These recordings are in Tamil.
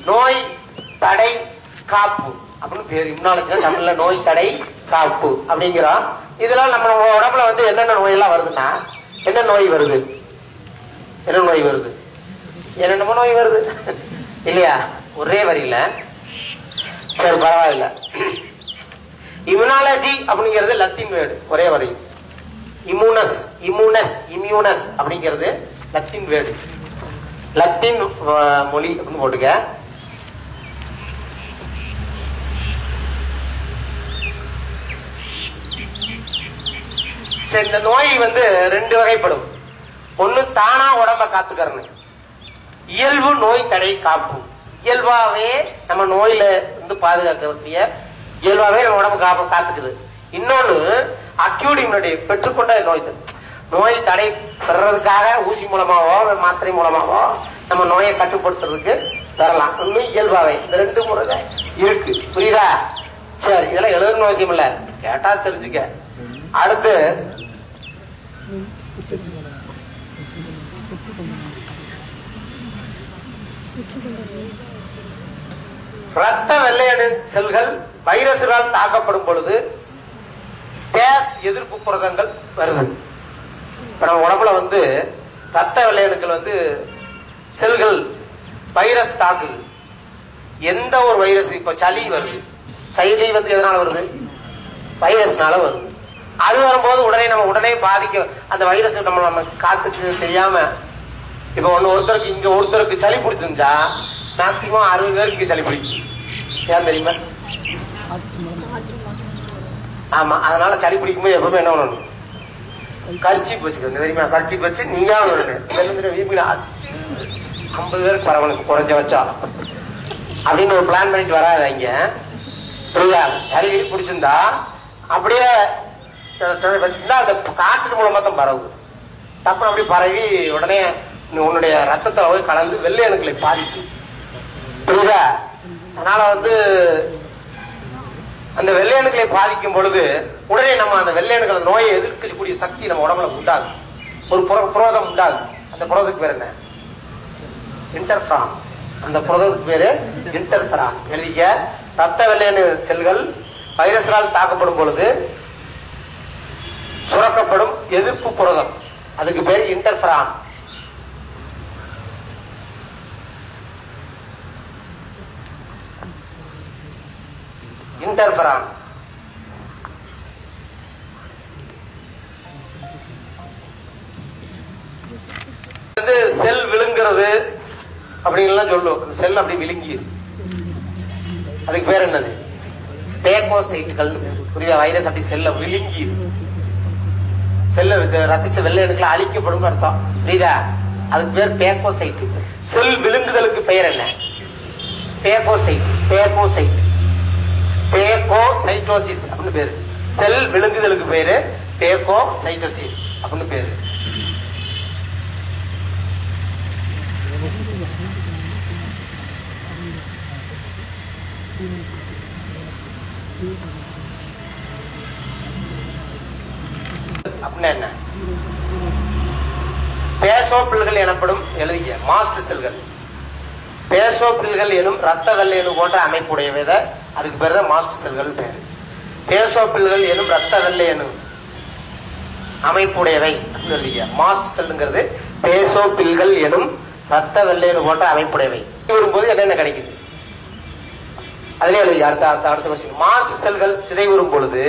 நோய் தடை காப்பு அப்படின்னு பேர் இம்னாலஜில தமிழ்ல நோய் தடை காப்பு அப்படிங்கிறோம் இதெல்லாம் நம்ம உடம்புல வந்து என்னென்ன நோய் எல்லாம் வருதுன்னா என்ன நோய் வருது என்ன நோய் வருது என்னென்னமோ நோய் வருது இல்லையா ஒரே வரியில சரி பரவாயில்ல இம்யூனாலஜி அப்படிங்கிறது லத்தீன் வேர்டு ஒரே வரி இம்யூனஸ் இம்யூனஸ் இம்யூனஸ் அப்படிங்கிறது லத்தீன் வேர்டு லத்தீன் அஹ், மொழி அப்படின்னு போட்டுக்க சரி, இந்த நோய் வந்து ரெண்டு வகைப்படும் ஒண்ணு தானா உடம்ப காத்துக்கறனு இயல்பு நோய் தடை காப்பு இயல்பாவே நம்ம நோயில இருந்து பாதுகாக்கக்கூடிய இயல்பாவே நம்ம உடம்பு காப்பு காத்துக்குது இன்னொன்னு அக்யூட் இம்யூனிட்டி பெற்றுக்கொண்ட நோய் தடை. நோய் தடை பெறறதுக்காக ஊசி மூலமாவோ மாத்திரை மூலமாவோ நம்ம நோயை கட்டுப்படுத்துறதுக்கு பெறலாம் இன்னும் இயல்பாவே இந்த ரெண்டு முறை இருக்கு புரியுதா சரி இதெல்லாம் எழுதணும் அவசியம் இல்ல கேட்டா தெரிஞ்சுக்க அடுத்து ரத்த வெள்ளையணு செல்கள் வைரசுகளால் தாக்கப்படும் பொழுது டேஸ் எதிர்ப்பு புரதங்கள் வருது இப்ப நம்ம உடம்புல வந்து ரத்த வெள்ளையணுக்கள் வந்து செல்கள் வைரஸ் தாக்குது எந்த ஒரு வைரஸ் இப்ப சளி வருது சளி வந்து எதனால வருது வைரஸ்னால வருது அது வரும்போது உடனே நம்ம உடனே பாதிக்க அந்த வைரஸ் நம்ம நம்ம காத்துக்கு தெரியாம இப்ப ஒண்ணு ஒருத்தருக்கு இங்க ஒருத்தருக்கு சளி பிடிச்சிருந்தா மேக்சிமம் அறுபது பேருக்கு இங்க சளி பிடிக்கும் ஏன் தெரியுமா ஆமா அதனால சளி பிடிக்கும்போது எப்பவுமே என்ன பண்ணணும் கர்ச்சி வச்சுக்கணும் தெரியுமா கர்ச்சி வச்சு நீங்க வீப்பில ஐம்பது பேருக்கு பரவனுக்கு குறைஞ்ச வச்சா அப்படின்னு ஒரு பிளான் பண்ணிட்டு வராதீங்க புரியுதா சளி கிளி பிடிச்சிருந்தா அப்படியே த- த- வச்சிருந்தா அந்த காற்று மூலமா தான் பரவுது அப்புறம் அப்படி பரவி உடனே நீ உன்னுடைய ரத்தத்துல போய் கலந்து வெள்ளை அணுக்களை பாதிக்கும் புரியுதா அதனால வந்து அந்த வெள்ளை அணுக்களை பாதிக்கும் பொழுது உடனே நம்ம அந்த வெள்ளை அணுக்கள் நோயை எதிர்க்கக்கூடிய சக்தி நம்ம உடம்புல உண்டாகும் ஒரு புர- புரோதம் உண்டாகும் அந்த புரோதத்துக்கு பேர் என்ன இன்டர்ஃபிரான் அந்த புரதத்துக்கு பேரு இன்டர்ஃபிரான் எழுதிக்க ரத்த வெள்ளையணு செல்கள் வைரஸால் தாக்கப்படும் பொழுது சுரக்கப்படும் எதிர்ப்பு புரதம் அதுக்கு பேர் இன்டர்ஃபிரான் இன்டர்ஃபிரான் வந்து செல் விழுங்குறது அப்படின்லாம் சொல்லுவோம் அந்த செல் அப்படி விழுங்கி அதுக்கு பேர் என்னது பேகோசைட்டுகள் புரியுதா வைரஸ் அப்படி செல்ல விழுங்கி செல்ல ரத்திச்ச வெள்ளை அணுக்களை அழிக்கப்படும் அர்த்தம் புரியுதா அதுக்கு பேர் பேகோசைட் செல் விழுங்குதலுக்கு பெயர் என்ன பேகோசைட் பேகோசைட் பேகோசைட்டோசிஸ் அப்படின்னு பேரு செல் விழுங்குதலுக்கு பேரு பேகோசைட்டோசிஸ் அப்படின்னு பேரு அப்படின்னா என்ன பேசோப்பில்கள் எனப்படும் எழுதிய மாஸ்ட் செல்கள் பேசோப்பில்கள் எனும் ரத்த வெள்ளையணு போன்ற அமைப்புடையவை அதுக்கு பேர் தான் மாஸ்ட் செல்கள் பேரு பேசோப்பில்கள் எனும் ரத்த வெள்ளையணு அமைப்புடையவை அப்படின்னு எழுதிய மாஸ்ட் செல்லுங்கிறது பேசோப்பில்கள் எனும் ரத்த வெள்ளையணு போன்ற அமைப்புடையவை வரும்போது என்னென்ன கிடைக்குது அதிலே எழுதி அடுத்த அடுத்த அடுத்த கொஸ்டின் மாஸ்ட் செல்கள் சிதைவுறும் பொழுது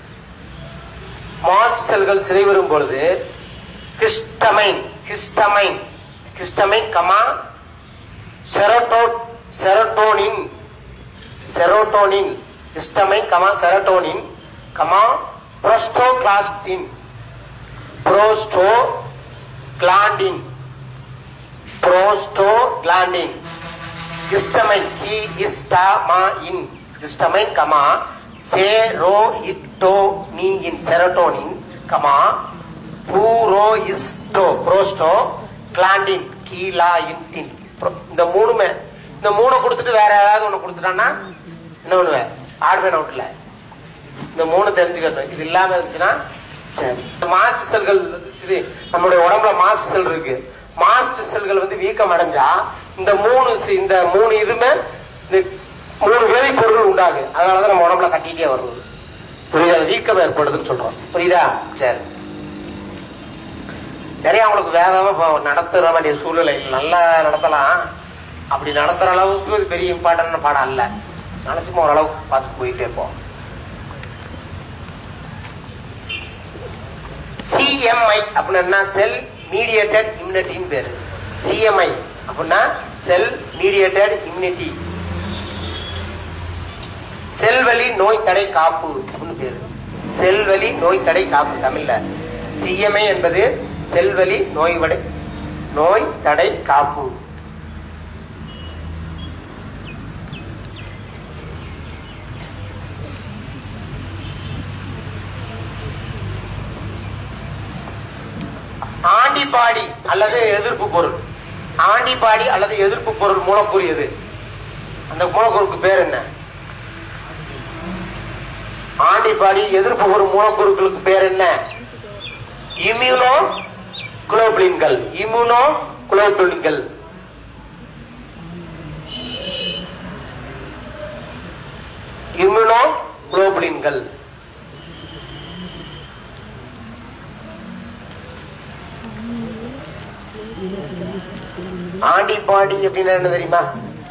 மாஸ்ட் செல்கள் சிதைவரும் பொழுது ஹிஸ்டமைன் ஹிஸ்டமைன் ஹிஸ்டமைன் கமா செரோட்டோ serotonin serotonin histamine comma serotonin comma prostaglandin prostaglandin prostaglandin histamine histamine histamine comma serotonin serotonin comma பூரோ இஸ்டோ புரோஸ்டோ கிளாண்டின் கீலா இன்டின் இந்த மூணுமே இந்த மூணை கொடுத்துட்டு வேற ஏதாவது ஒண்ணு கொடுத்துட்டான்னா என்ன பண்ணுவேன் ஆடுவேன் அவுட்ல இந்த மூணு தெரிஞ்சுக்கணும் இது இல்லாம இருந்துச்சுன்னா சரி மாஸ்ட் செல்கள் வந்து இது நம்மளுடைய உடம்புல மாஸ்ட் செல் இருக்கு மாஸ்ட் செல்கள் வந்து வீக்கம் அடைஞ்சா இந்த மூணு சி- இந்த மூணு இதுமே இந்த மூணு வேதிப்பொருள் உண்டாகு அதனாலதான் நம்ம உடம்புல கட்டிட்டே வருது புரியுதா வீக்கம் ஏற்படுதுன்னு சொல்றோம் புரியுதா சரி நிறைய அவங்களுக்கு வேதமா இப்போ நடத்துற வேண்டிய சூழ்நிலை இல்லை. நல்லா நடத்தலாம் அப்படி நடத்துற அளவுக்கு இது பெரிய இம்பார்ட்டன்ட் பாடம் அல்ல நினைச்சுமா ஓரளவுக்கு பார்த்து போயிட்டே இருப்போம் சிஎம்ஐ அப்படின்னா செல் மீடியேட்டட் இம்யூனிட்டின்னு பேரு சிஎம்ஐ அப்படின்னா செல் மீடியேட்டட் இம்யூனிட்டி செல்வழி நோய் தடை காப்பு அப்படின்னு பேரு செல்வழி நோய் தடை காப்பு தமிழ்ல சிஎம்ஐ என்பது செல்வழி நோய் வடை நோய் தடை காப்பு ஆண்டிபாடி அல்லது எதிர்ப்பு பொருள் ஆண்டிபாடி அல்லது எதிர்ப்பு பொருள் மூலக்கூறு எது அந்த மூலக்கூறுக்கு பேர் என்ன ஆண்டிபாடி எதிர்ப்பு பொருள் மூலக்கூறுகளுக்கு பேர் என்ன இம்யூனோ குளோபுலின்கள் இம்யூனோ குளோபுலின்கள் இம்யூனோ குளோபுலின்கள் ஆண்டிபாடி அப்படின்னா என்ன தெரியுமா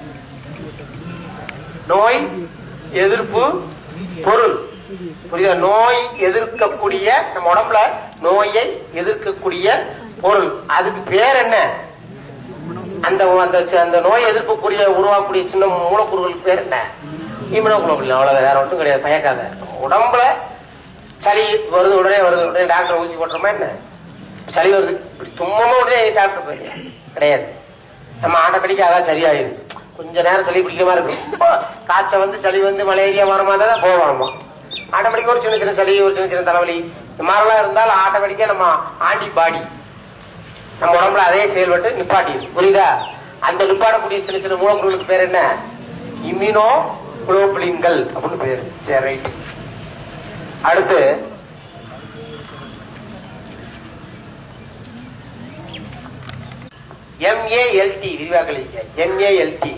நோய் எதிர்ப்பு பொருள் புரியுதா நோய் எதிர்க்கக்கூடிய நம்ம உடம்புல நோயை எதிர்க்கக்கூடிய பொருள் அதுக்கு பேர் என்ன அந்த அந்த அந்த நோய் எதிர்ப்புக்குரிய உருவாக்கக்கூடிய சின்ன மூலக்கூறுகளுக்கு பேர் என்ன இம்யூனோகுளோபுலின் அவ்வளவு வேற ஒன்றும் கிடையாது பயக்காத உடம்புல சளி வருது உடனே வருது உடனே டாக்டர் ஊசி போட்டுறோமா என்ன சளி வருது இப்படி சும்மா உடனே டாக்டர் போய் கிடையாது நம்ம ஆட்டோமேட்டிக்கா அதான் சரியாயிடும் கொஞ்ச நேரம் சளி பிடிக்கிற மாதிரி இருக்கும் காய்ச்சல் வந்து சளி வந்து மலேரியா வர மாதிரி தான் போவோம் ஆட்டோமேட்டிக்கா ஒரு சின்ன சின்ன சளி ஒரு சின்ன சின்ன தலைவலி இந்த மாதிரிலாம் இருந்தாலும் ஆட்டோமேட்டிக்கா நம்ம ஆன்டிபாடி நம்ம உடம்புல அதே செயல்பட்டு நிப்பாட்டிடும் புரியுதா அந்த நிப்பாடக்கூடிய சின்ன சின்ன மூலக்கூறுகளுக்கு பேர் என்ன இம்யூனோ குளோபுலின்கள் அப்படின்னு பேரு சரி ரைட் அடுத்து எம்ஏஎல்டி விரிவாக எழுதிக்க MALT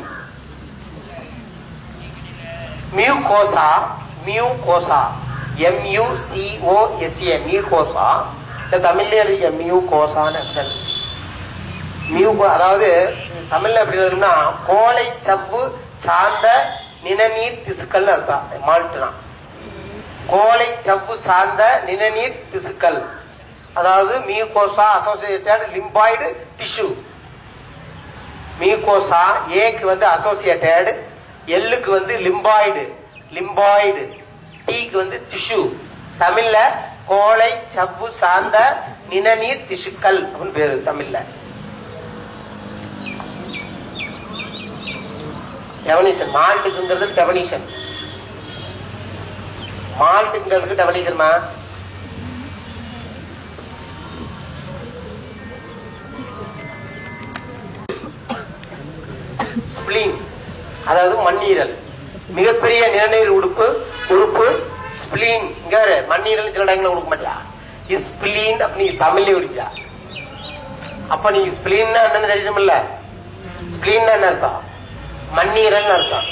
mucosa mucosa M U C O S A mucosa இந்த தமிழ்ல எழுதிக்க மியூகோசான்னு அர்த்தம். மியூகோ அதாவது தமிழ்ல எப்படி எழுதுனா கோலை சவ்வு சார்ந்த நிணநீர் திசுக்கள் அர்த்தம் மால்ட்டுனா கோலை சவ்வு சார்ந்த நிணநீர் திசுக்கள் அதாவது mucosa associated lymphoid tissue mucosa ஏக்கு வந்து அசோசியேட்டட் எல்லுக்கு வந்து லிம்பாய்டு லிம்பாய்டு டீக்கு வந்து டிஷ்யூ தமிழ்ல கோலை சவ்வு சார்ந்த நிணநீர் திசுக்கள் அப்படின்னு பேரு தமிழ்ல டெவனிஷன் மால்ட்டுக்குங்கிறது டெவனிஷன் மால்ட்டுங்கிறதுக்கு டெவனிஷன்மா ஸ்பிளீன் அதாவது மண்ணீரல் மிகப்பெரிய நிணநீர் உடுப்பு உறுப்பு ஸ்பிளீன் இங்க பாரு, மண்ணீரல் சில இடங்களில் கொடுக்க மாட்டியா ஸ்பிளீன் அப்ப நீ தமிழ்ல விடுவியா அப்ப நீ ஸ்பிளீன்னா என்னன்னு தெரியணும்ல ஸ்பிளீன்னா என்ன அர்த்தம் மண்ணீரல் அர்த்தம்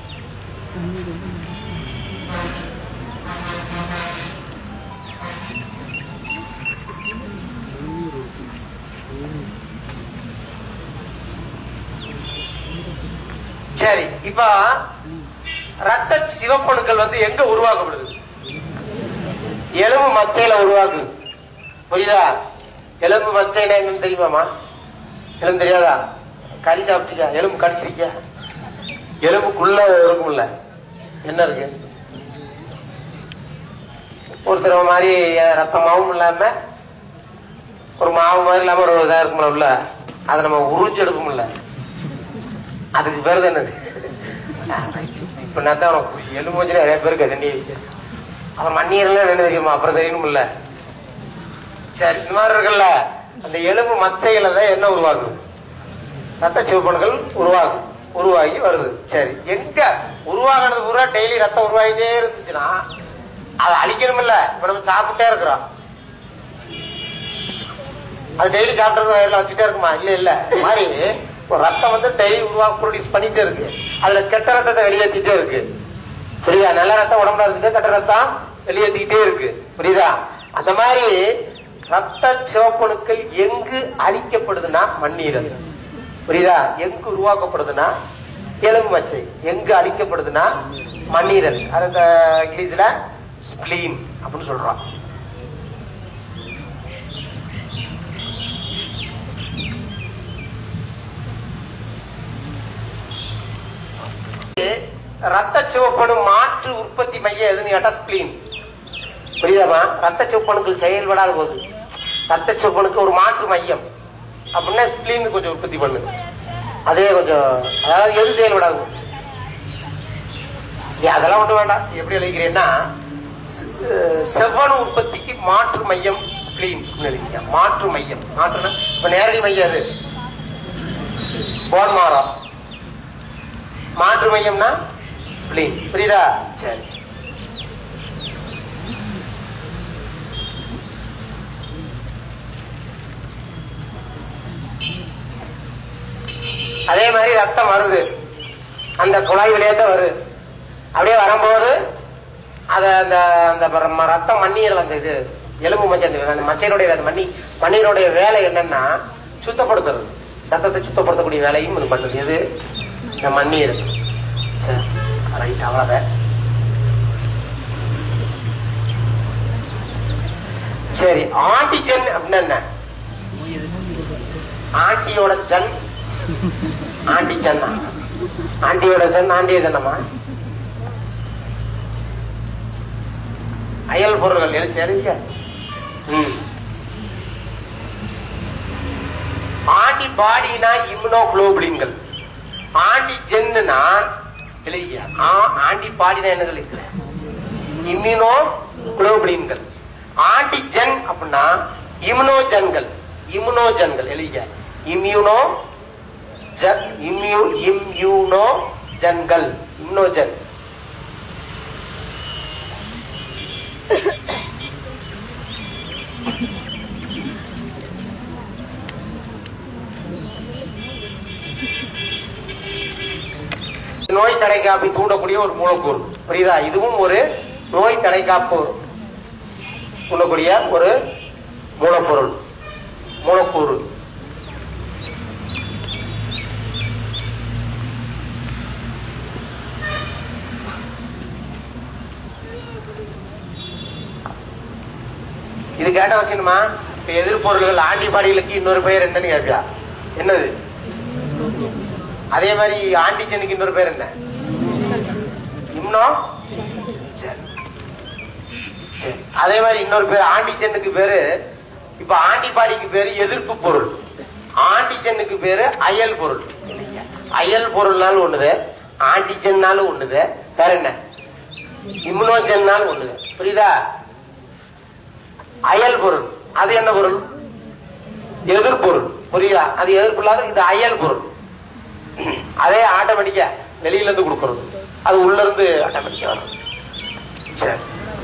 சரி இப்ப ரத்த சிவப்பணுக்கள் வந்து எங்க உருவாக்கப்படுது எலும்பு மச்சையில உருவாக்குது புரியுதா எலும்பு மச்சைனா என்னன்னு தெரியுமாமா எலும்பு தெரியாதா கறி சாப்பிட்டியா எலும்பு கடிச்சிருக்கியா எலும்புக்குள்ள இருக்கும்ல என்ன இருக்கு ஒரு தடவை மாதிரி ரத்தமாவும் இல்லாம ஒரு மாவு மாதிரி இல்லாம ஒரு இதா இருக்கும்ல உள்ள அதை நம்ம உறிஞ்சு எடுக்கும்ல அதுக்கு பேர் தான் என்னது இப்ப நான் தான் உனக்கு புரியும். எலும்பு வச்சு நிறைய பேருக்கு தண்ணி அப்புறம் மண்ணீரெல்லாம் என்ன தெரியுமா அப்புறம் தெரியணும்ல சரி இந்த மாதிரி இருக்குல்ல அந்த எலும்பு மச்சையில தான் என்ன உருவாகுது ரத்த சிவப்பணுக்கள் உருவாகும் உருவாகி வருது சரி எங்க உருவாகினது பூரா டெய்லி ரத்தம் உருவாகிட்டே இருந்துச்சுன்னா அதை அழிக்கணும்ல இப்ப நம்ம சாப்பிட்டே இருக்கிறோம் அது டெய்லி சாப்பிட்டு வயர்ல வச்சுட்டே இருக்குமா இல்ல இல்ல இந்த மாதிரி ஒரு ரத்தம் வந்து டெய்லி உருவாக்க ப்ரொடியூஸ் பண்ணிட்டே இருக்கு அதுல கெட்ட ரத்தத்தை வெளியேற்றிட்டே இருக்கு புரியுதா நல்ல ரத்தம் உடம்புல இருக்கு கெட்ட ரத்தம் வெளியேற்றிக்கிட்டே இருக்கு புரியுதா அந்த மாதிரி ரத்த சிவப்பணுக்கள் எங்கு அழிக்கப்படுதுன்னா மண்ணீரல் புரியுதா எங்கு உருவாக்கப்படுதுன்னா எலும்பு மச்சை எங்கு அழிக்கப்படுதுன்னா மண்ணீரல் அது இந்த இங்கிலீஷ்ல ஸ்பிளீன் அப்படின்னு சொல்றோம் ரத்த சிவப்பணு மாற்று உற்பத்தி மையம் எதுன்னு கேட்டா ஸ்பிளீன் புரியுதாமா ரத்த சிவப்பணுக்கள் செயல்படாத போது ரத்த சிவப்பணுக்கு ஒரு மாற்று மையம் அப்படின்னா ஸ்பிளீன் கொஞ்சம் உற்பத்தி பண்ணு அதே கொஞ்சம் அதாவது எது செயல்படாது போகுது? நீ அதெல்லாம் ஒண்ணு வேண்டாம் எப்படி எழுதிக்கிறேன்னா செ- செவ்வணு உற்பத்திக்கு மாற்று மையம் ஸ்பிளீன் எழுதிக்க மாற்று மையம் மாற்றுனா இப்ப நேரடி மையம் அது போன்மாரம் மாற்று மையம்னா ஸ்பிளீன் புரியுதா சரி அதே மாதிரி ரத்தம் வருது அந்த குழாய் வழியா தான் வருது அப்படியே வரும்போது அத அந்த அந்த ம- ரத்தம் மண்ணீரல் அந்த இது எலும்பு மஞ்சள் அந்த- அந்த மச்சையினுடைய அந்த மண்ணி மண்ணீருடைய வேலை என்னன்னா சுத்தப்படுத்துறது ரத்தத்தை சுத்தப்படுத்தக்கூடிய வேலையும் இது பண்ணுது எது இந்த மண்ணீர் சரி ரைட் அவ்வளவுதான் சரி ஆன்டிஜன் அப்படின்னா என்ன ஆண்டியோட ஜன் ஆண்டி ஜன்னா ஆண்டியோட ஜன் ஆண்டிய ஜன்னமா அயல் பொருள்கள் எழுதி சரிங்க ம். ஆன்டிபாடினா இம்யூனோகுளோபுலின்கள் ஆன்டிஜென்னா எழுதியா ஆன்டிபாடினா என்ன சொல்லிருக்கிறேன் இம்யூனோ குளோபுலின்கள் ஆன்டிஜென் அப்படின்னா இம்யூனோஜன்கள் இம்யூனோஜன்கள் எழுதிக்க இம்யூனோ இம்யூ இம்யூனோ ஜன்கள் இம்யூனோஜன் நோய் தடைக்காப்பை தூண்டக்கூடிய ஒரு மூலக்கூறு புரியுதா இதுவும் ஒரு நோய் தடைக்காப்பு தூண்டக்கூடிய ஒரு மூலப்பொருள் மூலக்கூறு இது கேட்ட அவசியமா இப்ப எதிர்ப்பொருள்கள் ஆன்டிபாடிகளுக்கு இன்னொரு பெயர் என்னன்னு கேட்பியா என்னது அதே மாதிரி ஆன்டிஜனுக்கு இன்னொரு பேர் என்ன இம்னோ சரி சரி அதே மாதிரி இன்னொரு பேர் ஆன்டிஜனுக்கு பேரு இப்ப ஆன்டிபாடிக்கு பேரு எதிர்ப்பு பொருள் ஆன்டிஜனுக்கு பேரு அயல் பொருள் இல்லையா? அயல் பொருள்னாலும் ஒண்ணுது ஆன்டிஜன்னாலும் ஒண்ணுது வேற என்ன இம்னோஜன்னாலும் ஒண்ணுது புரியுதா அயல் பொருள் அது என்ன பொருள் எதிர்பொருள் புரியுதா அது எதிர்ப்பு இல்லாத இது அயல் பொருள் அதே ஆட்டோமேட்டிக்கா வெளியில இருந்து கொடுக்கறது அது உள்ள இருந்து ஆட்டோமேட்டிக்கா வரும் சரி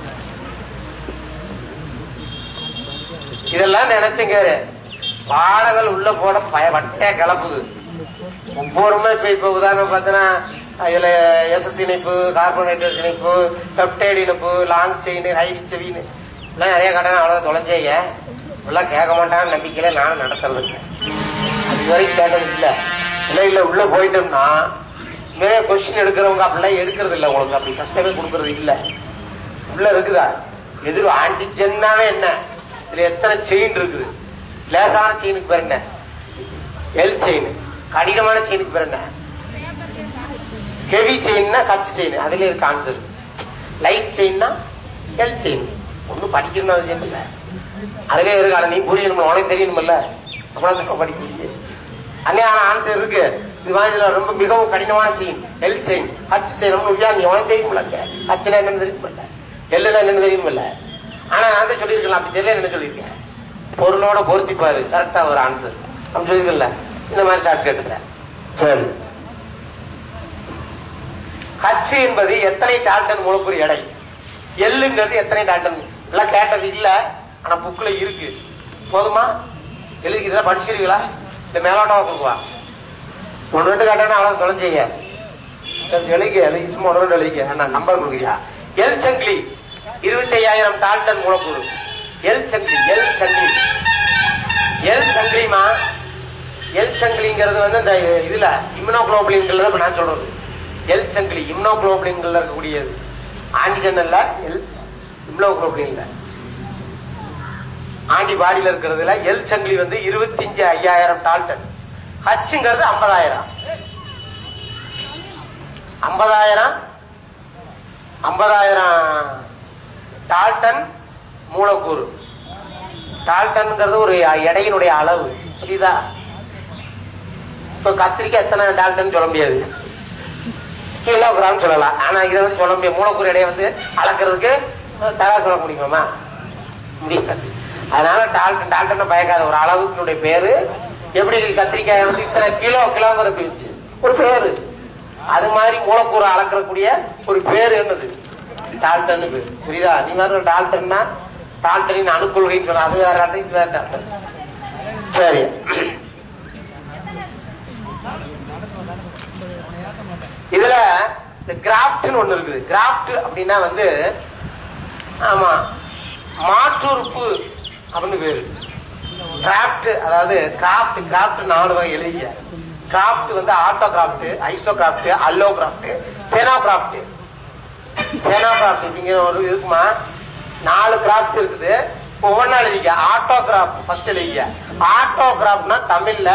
இதெல்லாம் நினைச்சுங்க பாடங்கள் உள்ள போட பய வட்டையா கிளப்புது ஒவ்வொருமே இப்ப இப்ப உதாரணம் பார்த்தீங்கன்னா இதுல எஸ்எஸ் இணைப்பு கார்போனேட்டர்ஸ் இணைப்பு பெப்டைடு இணைப்பு லாங் செயின் ஹை செவின்னு எல்லாம் நிறைய கட்டணம் அவ்வளவு தொலைஞ்சேங்க எல்லாம் கேட்க மாட்டாங்கன்னு நம்பிக்கையில நானும் நடத்துறது இல்லை அது வரைக்கும் கேட்டது இல்ல இல்ல இல்ல உள்ள போயிட்டோம்னா நிறைய கொஸ்டின் எடுக்கிறவங்க அப்படிலாம் எடுக்கிறது இல்ல உங்களுக்கு அப்படி கஷ்டமே கொடுக்கறது இல்ல உள்ள இருக்குதா எதிர் ஆன்டிஜென்னாவே என்ன இதுல எத்தனை செயின் இருக்குது லேசான செயினுக்கு பேர் என்ன எல் செயின் கடினமான செயினுக்கு பேர் என்ன ஹெவி செயின்னா கச்சு செயின் அதுல இருக்கு ஆன்சர் லைட் செயின்னா எல் செயின் ஒன்னும் படிக்கணும்னு அவசியம் இல்ல அதுலயே இருக்கு ஆனா நீ புரியணும் உனக்கு தெரியணும்ல அப்புறம் படிக்க முடியும் அங்கே ஆனா ஆன்சர் இருக்கு இது மாதிரி இதுல ரொம்ப மிகவும் கடினமான chain L chain H chain இல்லையா நீ உனக்கு தெரியுமில்ல ஹச்சுனா என்னன்னு தெரியுமில்ல எல்லுனா என்னன்னு தெரியுமில்ல ஆனா நான் தான் சொல்லியிருக்கலாம் அப்படி தெரியல என்ன சொல்லியிருக்கேன் பொருளோட பொருத்திப்பாரு கரெக்டா ஒரு ஆன்சர் அப்படி சொல்லியிருக்கல இந்த மாதிரி ஷார்ட் கேட்டுக்கிறேன் சரி ஹச் என்பது எத்தனை டால்டன் மூலக்கூறு எடை எல்லுங்கிறது எத்தனை டால்டன் எல்லாம் கேட்டது இல்ல ஆனா புக்ல இருக்கு போதுமா எழுதிக்கிறதா படிச்சுக்கிறீங்களா இல்ல மேலோட்டமா கொடுக்குவா ஒன்று ரெண்டு காட்டானா அவ்வளவு தொலைஞ்சீங்க எழுதிக்க எழுதி சும்மா ஒன்று ரெண்டு எழுதிக்க நான் நம்பர் கொடுக்குறியா எல் சங்கிலி இருபத்தி ஐயாயிரம் டால்டன் மூலக்கூறு எல் சங்கிலி எல் சங்கிலி எல் சங்கிலிமா எல் சங்கிலிங்கிறது வந்து இந்த இதுல இம்னோகுளோபுலின்கள் இப்ப நான் சொல்றது எல் சங்கிலி இம்னோகுளோபுலின்கள் இருக்கக்கூடியது ஆன்டிஜன் இல்ல எல் இம்னோகுளோபுலின் இல்ல ஆன்டிபாடியில இருக்கிறதுல எல் சங்கிலி வந்து இருபத்தி அஞ்சு ஐயாயிரம் டால்டன் ஹச்சுங்கிறது ஐம்பதாயிரம் ஐம்பதாயிரம் ஐம்பதாயிரம் டால்டன் மூலக்கூறு டால்டன்ங்கிறது ஒரு எடையினுடைய அளவு புரியுதா இப்ப கத்திரிக்காய் எத்தனை டால்டன் சொல்ல முடியாது கிலோகிராம் சொல்லலாம் ஆனா இதை வந்து சொல்ல முடியாது மூலக்கூறு எடையை வந்து அளக்கிறதுக்கு தரா சொல்ல முடியுமாமா முடியாது அதனால டால்டன் டால்டன் பயக்காத ஒரு அளவுக்குடைய பேரு எப்படி கத்திரிக்காய் வந்து இத்தனை கிலோ கிலோங்கிற பேச்சு ஒரு பேரு அது மாதிரி மூலக்கூறு அளக்கக்கூடிய ஒரு பேர் என்னது டால்டன் பேர் புரியுதா நீ மாதிரி டால்டன்னா டால்டனின் அணுக்கொள்கைன்னு சொன்ன அது வேற டால்டன், இது வேற டால்டன் சரி இதுல இந்த கிராஃப்ட்னு ஒண்ணு இருக்குது கிராஃப்ட் அப்படின்னா வந்து ஆமா மாற்றுறுப்பு அப்படின்னு பேரு கிராஃப்ட் அதாவது கிராஃப்ட் கிராஃப்ட் நாலு வகை எழுதிய கிராஃப்ட் வந்து autograft isograft allograft xenograft xenograft அப்படிங்கிற ஒரு இருக்குமா நாலு கிராஃப்ட் இருக்குது ஒவ்வொன்றா எழுதிக்க ஆட்டோ கிராஃப்ட் ஃபர்ஸ்ட் எழுதிக்க ஆட்டோ கிராஃப்ட்னா தமிழ்ல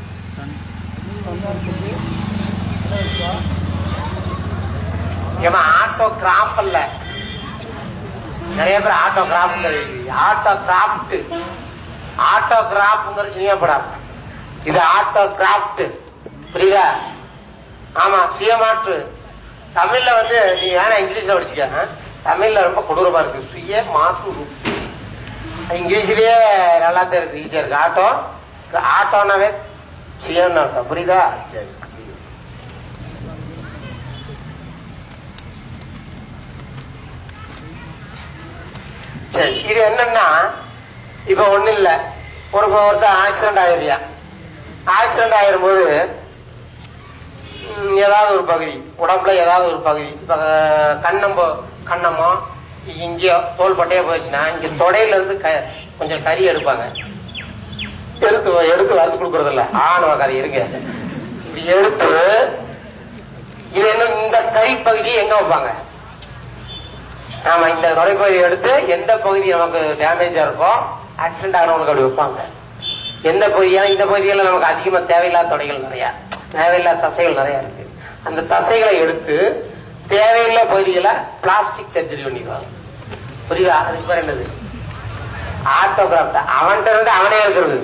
ஏமா ஆட்டோ கிராஃப்ட் அல்ல நிறைய பேர் ஆட்டோ கிராஃப்ட் ஆட்டோ கிராஃப்ட் ஆட்டோ கிராஃப்ட்ங்கிறது சினிமா படம் இது ஆட்டோ கிராஃப்ட் புரியுதா ஆமா சுயமாற்று தமிழ்ல வந்து நீ வேணா இங்கிலீஷ்ல படிச்சுக்க ஆ? தமிழ்ல ரொம்ப கொடூரமா இருக்கு சுய மாற்று உறுப்பு. இங்கிலீஷ்லயே நல்லா தான் இருக்கு ஈஸியா இருக்கு ஆட்டோ ஆட்டோனாவே சுயம்னு அர்த்தம் புரியுதா சரி சரி இது என்னன்னா இப்ப ஒண்ணு இல்ல ஒரு ஒருத்தர் ஆக்சிடென்ட் ஆயிடுறியா ஆக்சிடென்ட் ஆயிரும்போது ம், ஏதாவது ஒரு பகுதி உடம்புல ஏதாவது ஒரு பகுதி இப்ப அஹ், கண்ணம்போ கண்ணமோ இங்கேயோ தோள்பட்டையோ போயிடுச்சுன்னா இங்க தொடையில இருந்து க- கொஞ்சம் கறி எடுப்பாங்க எடுத்து எடுத்து வறுத்து கொடுக்கறது இல்ல ஆணவ கறி இருங்க இப்படி எடுத்து இது என்ன இந்த கறி பகுதியை எங்க வைப்பாங்க ஆமா இந்த தொலைப்பகுதியை எடுத்து எந்த பகுதி நமக்கு டேமேஜா இருக்கோ ஆக்சிடென்ட் ஆகிறவங்களுக்கு அப்படி வைப்பாங்க எந்த பகுதி ஏன்னா இந்த பகுதியில நமக்கு அதிகமா தேவையில்லாத தொடைகள் நிறைய தேவையில்லாத தசைகள் நிறைய இருக்கு அந்த தசைகளை எடுத்து தேவையில்லாத பகுதிகளை பிளாஸ்டிக் சர்ஜரி பண்ணிடுவாங்க புரியுதா அதுக்கு பேர் என்னது ஆட்டோகிராஃப்ட் அவன்கிட்ட இருந்து அவனே இருக்கிறது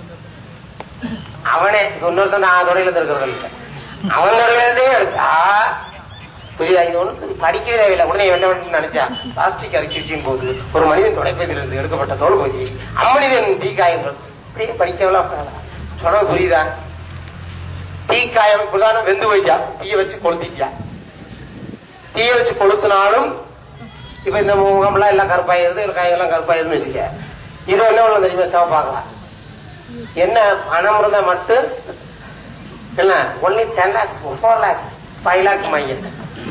அவனே இன்னொருத்தன் நான் தொடையில இருந்து இருக்கிறது இல்லை அவன் தொடையில இருந்தே எடுத்தா புரியுதா இது ஒண்ணு படிக்கவே தேவையில்லை உடனே என்ன பண்ணு நினைச்சா பிளாஸ்டிக் அரிச்சிச்சின் போது ஒரு மனிதன் தொலைப்பதிலிருந்து எடுக்கப்பட்ட தோல் பகுதி அம்மனிதன் தீக்காயம் இப்படியே படிக்கலாம் சொன்னது புரியுதா தீக்காயம் இப்படிதான் வெந்து வைக்கா தீய வச்சு கொளுத்திக்கா தீய வச்சு கொளுத்தினாலும் இப்ப இந்த முகம்லாம் எல்லாம் கருப்பாயிருது ஒரு காயெல்லாம் கருப்பாயிருதுன்னு வச்சுக்க இது என்ன ஒண்ணு தெரியுமா சிவப்பாக்கலாம் என்ன பணம் இருந்தா மட்டும் என்ன only ten lakhs four lakhs five lakhs மையம்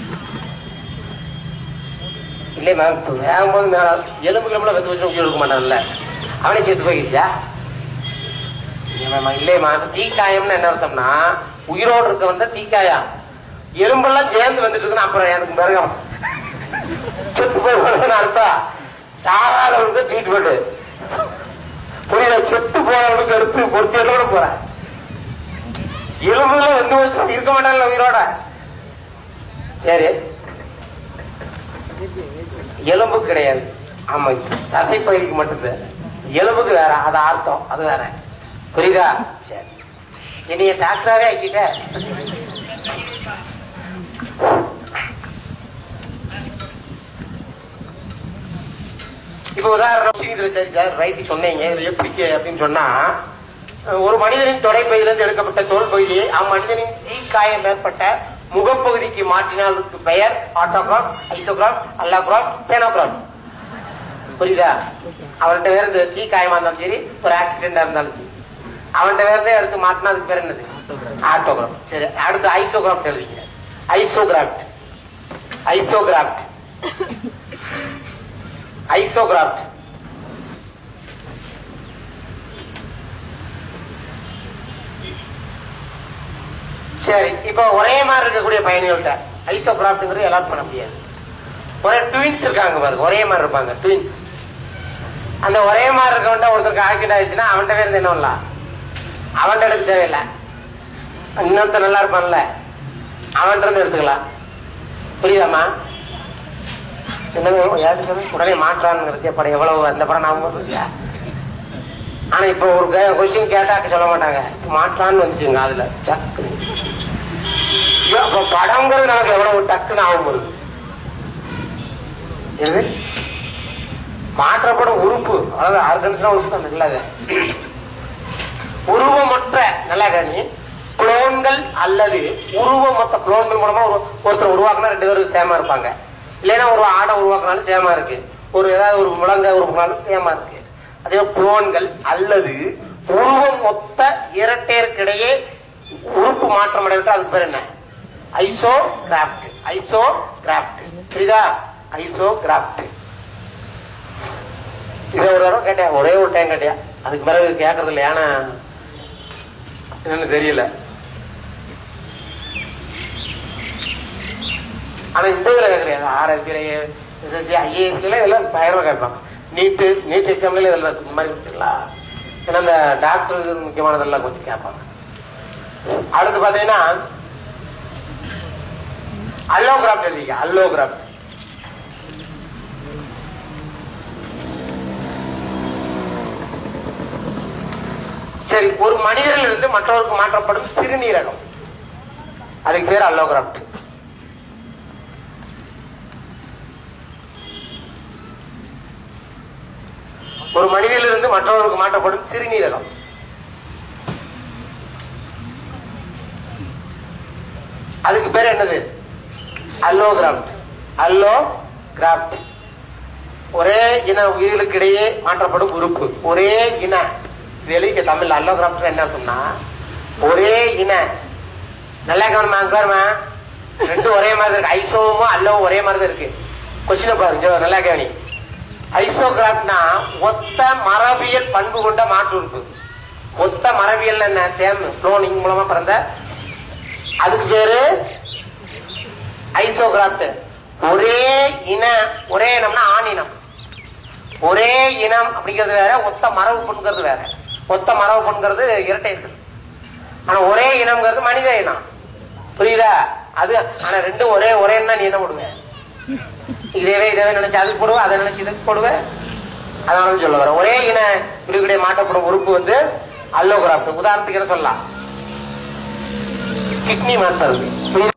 இல்லை மேம் வேகும்போது மேல எலும்பு கிளம்புல வெத்து வச்சு உயிர் எடுக்க மாட்டான்ல அவனே செத்து போயிடுச்சா இல்லையம்மா தீக்காயம்னு என்ன அர்த்தம்னா உயிரோடு இருக்க வந்த தீக்காயம் எலும்பெல்லாம் சேர்ந்து வந்துட்டு இருக்குன்னு அப்புறம் எனக்கு மிருகம் செத்து போய் அர்த்தம் சாகாதவனுக்கு ட்ரீட்மெண்ட் புரியல செத்து போனவனுக்கு எடுத்து பொறுத்து கூட போறேன் எலும்புல எந்த வருஷம் இருக்க மாட்டாங்கல்ல உயிரோட சரி எலும்பு கிடையாது ஆமா தசைப்பகுதிக்கு மட்டும்தான் எலும்புக்கு வேற அது அர்த்தம் அது வேற புரியுதா சரி என்னைய டாக்டராகவே ஆக்கிட்ட இப்ப உதாரணம் இதுல சரி சார் ரைட்டு சொன்னீங்க இதுல எப்படி கே- அப்படின்னு சொன்னா ஒரு மனிதனின் தொடைப்பகுதியிலிருந்து எடுக்கப்பட்ட தோல் பகுதியை அம்மனிதனின் தீக்காயம் ஏற்பட்ட முகப்பகுதிக்கு மாற்றினால் அதுக்கு பெயர் ஆட்டோகிராம் ஐசோகிராம் அல்லாகிராம் சேனோகிராம் புரியுதா அவர்கிட்ட வேற இந்த தீ காயமா இருந்தாலும் சரி ஒரு ஆக்சிடென்டா இருந்தாலும் சரி அவன்கிட்ட வேறதே எடுத்து மாத்தினா அதுக்கு பேர் என்னது ஆட்டோகிராஃப் சரி அடுத்து ஐசோகிராஃப்ட் எழுதிங்க ஐசோகிராஃப்ட் ஐசோகிராஃப்ட் ஐசோகிராஃப்ட் சரி இப்போ ஒரே மாதிரி இருக்கக்கூடிய பயணிகள்கிட்ட ஐசோகிராஃப்ட்ங்கிறது எல்லாத்துக்கும் பண்ண முடியாது ஒரே ட்வின்ஸ் இருக்காங்க பாருங்க ஒரே மாதிரி இருப்பாங்க ட்வின்ஸ் அந்த ஒரே மாதிரி இருக்கவன்ட்ட ஒருத்தருக்கு ஆக்சிடென்ட் ஆயிடுச்சுன்னா அவன்கிட்ட வேறு என்ன பண்ணலாம் அவன்கிட்ட எடுக்க தேவையில்லை இன்னொருத்தர் நல்லா இருப்பான்ல அவன்கிட்ட இருந்து எடுத்துக்கலாம் புரியுதாம்மா என்னங்க யாருக்கு சொல்லு உடனே மாற்றான்னு படம் எவ்வளவு அந்த படம் நாம இல்லையா ஆனா இப்ப ஒரு கொஸ்டின் கேட்டா சொல்ல மாட்டாங்க மாற்றான்னு வந்துச்சுங்க அதுல டக்கு அப்ப படங்கிறது நமக்கு எவ்வளவு டக்குன்னு ஆகும் போது எது மாற்றப்படும் உறுப்பு அதாவது ஆர்கன்ஸ்னா உறுப்பு தான் நல்லது உருவமற்ற நல்லா கணி குளோன்கள் அல்லது உருவமொத்த குளோன்கள் மூலமா ஒரு ஒருத்தர் உருவாக்குனா ரெண்டு பேரும் சேமா இருப்பாங்க இல்லைன்னா ஒரு ஆடை உருவாக்குனாலும் சேமா இருக்கு ஒரு ஏதாவது ஒரு முழங்க உருவாக்குனாலும் சேமா இருக்கு அதே குளோன்கள் அல்லது உருவம் ஒத்த இரட்டையருக்கிடையே உறுப்பு மாற்றம் அடைவிட்டு அதுக்கு பேர் என்ன ஐசோ கிராஃப்ட் ஐசோ கிராஃப்ட் புரியுதா ஐசோ கிராஃப்ட் இதை ஒரு தடவை கேட்டேன் ஒரே ஒரு டைம் கேட்டியா அதுக்கு பிறகு கேட்கறது இல்லை ஏன்னா என்னன்னு தெரியல ஆனா இந்த இதுல கேட்கறியாது ஆர்எஸ்பி எஸ்எஸ்சி ஐஏஎஸ்ல இதெல்லாம் பயங்கரமா கேட்பாங்க நீட்டு நீட் எக்ஸாம்ல இதெல்லாம் இந்த மாதிரி விட்டுங்களா ஏன்னா இந்த டாக்டர் முக்கியமானதெல்லாம் கொஞ்சம் கேட்பாங்க அடுத்து பாத்தீங்கன்னா அல்லோகிராஃப்ட் எழுதிக்க அல்லோகிராஃப்ட் சரி ஒரு மனிதரிலிருந்து மற்றவருக்கு மாற்றப்படும் சிறுநீரகம் அதுக்கு பேர் அல்லோகிராஃப்ட் ஒரு மனிதனிலிருந்து மற்றவருக்கு மாற்றப்படும் சிறுநீரகம் அதுக்கு பேர் என்னது அல்லோகிராஃப்ட் அல்லோ கிராஃப்ட் ஒரே இன உயிர்களுக்கு இடையே மாற்றப்படும் உறுப்பு ஒரே இன இது எழுதிக்க தமிழ் அல்லோகிராஃப்ட் என்ன சொன்னா ஒரே இன நல்லா கவனமா அங்க பாருமா ரெண்டும் ஒரே மாதிரி இருக்கு ஐசோவும் அல்லவும் ஒரே மாதிரி தான் இருக்கு கொஸ்டின் பாருங்க நல்லா கவனி ஐசோகிராஃப்ட்னா ஒத்த மரபியல் பண்பு கொண்ட மாற்று உறுப்பு ஒத்த மரபியல் என்ன சேம் குளோனிங் மூலமா பிறந்த அதுக்கு பேரு ஐசோகிராஃப்ட் ஒரே இன ஒரே இனம்னா ஆண் இனம் ஒரே இனம் அப்படிங்கிறது வேற ஒத்த மரபு பண்கிறது வேற ஒத்த மரபு பண்கிறது இரட்டை இருக்கு ஆனா ஒரே இனம்ங்கிறது மனித இனம் புரியுதா அது ஆனா ரெண்டும் ஒரே ஒரே நீ என்ன போடுவ இதேவே இதேவே நினைச்சு அதுக்கு போடுவேன் அதை நினைச்சு இதுக்கு போடுவேன் அதனால சொல்ல வர ஒரே இன பிரிவுடைய மாற்றப்படும் உறுப்பு வந்து அல்லோகிராஃப்ட் உதாரணத்துக்கு என்ன சொல்லலாம் கிட்னி மாற்றுறது புரியுதா